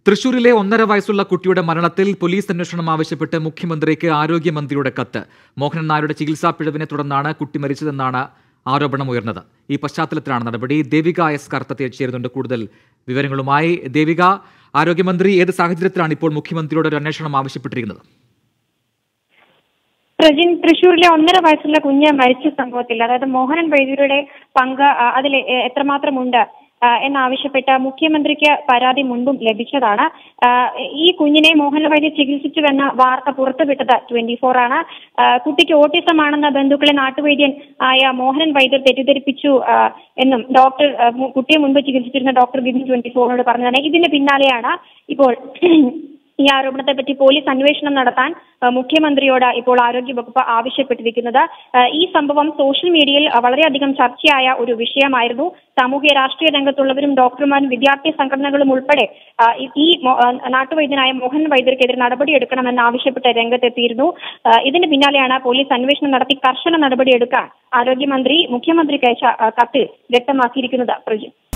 തൃശൂരിലെ ഒന്നര വയസ്സുള്ള കുട്ടിയുടെ മരണത്തിൽ പോലീസ് അന്വേഷണം ആവശ്യപ്പെട്ട് മുഖ്യമന്ത്രിക്ക് ആരോഗ്യമന്ത്രിയുടെ കത്ത് മോഹനൻ നായരുടെ ചികിത്സാ പിഴവിനെ തുടർന്നാണ് കുട്ടി മരിച്ചതെന്നാണ് ആരോപണം ഉയർന്നത് ഈ പശ്ചാത്തലത്തിലാണ് നടപടി ദേവിക എസ് കർത്തത്തെ ചേരുന്നുണ്ട് കൂടുതൽ വിവരങ്ങളുമായി ദേവിക ആരോഗ്യമന്ത്രി ഏത് സാഹചര്യത്തിലാണ് ഇപ്പോൾ മുഖ്യമന്ത്രിയോട് ഒരു അന്വേഷണം ആവശ്യപ്പെട്ടിരിക്കുന്നത് പ്രജിൻ തൃശ്ശൂരിലെ ഒന്നര വയസ്സുള്ള കുഞ്ഞ് മരിച്ച സംഭവത്തിൽ അതായത് മോഹനൻ വൈദ്യരുടെ പങ്ക് ആ, അതിൽ എ- എത്രമാത്രമുണ്ട് ആ, എന്നാവശ്യപ്പെട്ട് മുഖ്യമന്ത്രിക്ക് പരാതി മുൻപും ലഭിച്ചതാണ് ആ, ഈ കുഞ്ഞിനെ മോഹൻ വൈദ്യ ചികിത്സിച്ചുവെന്ന വാർത്ത പുറത്തുവിട്ടത് ട്വന്റി ഫോർ ആണ് ആ, കുട്ടിക്ക് ഓട്ടിസം ആണെന്ന ബന്ധുക്കളെ നാട്ടുവൈദ്യൻ ആയ മോഹനൻ വൈദ്യർ തെറ്റിദ്ധരിപ്പിച്ചു ആ, എന്നും ഡോക്ടർ ആ, മു- കുട്ടിയെ മുൻപ് ചികിത്സിച്ചിരുന്ന ഡോക്ടർ ബിബിൻ ട്വന്റി ഫോറിനോട് പറഞ്ഞതാണ് ഇതിന് പിന്നാലെയാണ് ഇപ്പോൾ ഈ ആരോപണത്തെ പറ്റി പോലീസ് അന്വേഷണം നടത്താൻ ആ, മുഖ്യമന്ത്രിയോട് ഇപ്പോൾ ആരോഗ്യവകുപ്പ് ആവശ്യപ്പെട്ടിരിക്കുന്നത് ആ, ഈ സംഭവം സോഷ്യൽ മീഡിയയിൽ ആ, വളരെയധികം ചർച്ചയായ ഒരു വിഷയമായിരുന്നു സാമൂഹ്യ രാഷ്ട്രീയ രംഗത്തുള്ളവരും ഡോക്ടർമാരും വിദ്യാർത്ഥി സംഘടനകളും ഉൾപ്പെടെ ആ, ഈ- ഈ മോ- ആ, നാട്ടുവൈദ്യനായ മോഹൻ വൈദ്യർക്കെതിരെ നടപടിയെടുക്കണമെന്ന് ആവശ്യപ്പെട്ട് രംഗത്തെത്തിയിരുന്നു ആ, ഇതിന് പിന്നാലെയാണ് പോലീസ് അന്വേഷണം നടത്തി കർശന നടപടിയെടുക്കാൻ ആരോഗ്യമന്ത്രി മുഖ്യമന്ത്രിക്ക് അയച്ച ആ, കത്തിൽ വ്യക്തമാക്കിയിരിക്കുന്നത് പ്രജു